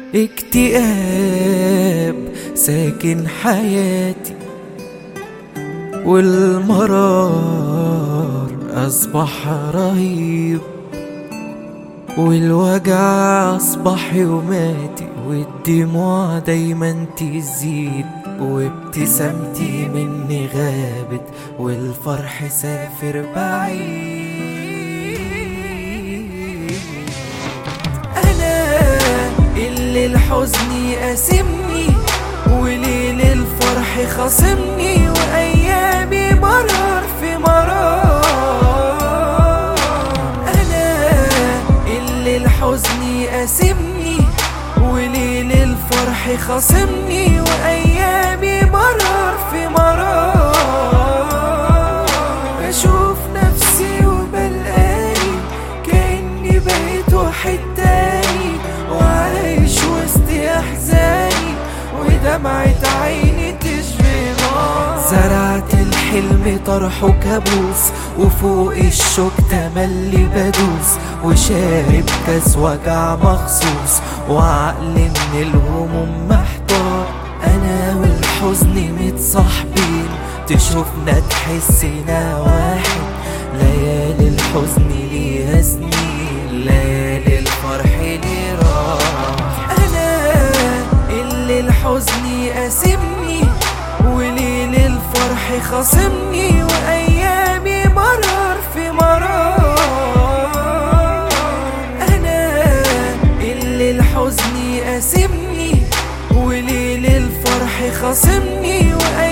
اكتئاب ساكن حياتي والمرار أصبح رهيب والوجع أصبح يوماتي والدموع دايما تزيد وابتسامتي مني غابت والفرح سافر بعيد أنا اللي الحزن قاسمني وليل الفرح خاصمني وأيامي مرار في مرار أنا اللي الحزن قاسمني وليل الفرح خاصمني وأيامي مرار في مرار بشوف نفسي وبلقاني كأني بقيت واحد تاني وعايش وسط أحزاني ودمعة عيني تشفي نار زرعت الحلم طرحه كابوس وفوق الشوك تملي بدوس وشارب كاس وجع مخصوص وعقل من الهموم محتار انا والحزن متصاحبين تشوفنا تحسنا واحد ليالي الحزن ليها سنين ليالي الفرح ليه راح انا اللي الحزن قاسمني وليل الفرح خاصمني وايامي مرار في مرار انا اللي الحزن قاسمني وليل الفرح خاصمني وايامي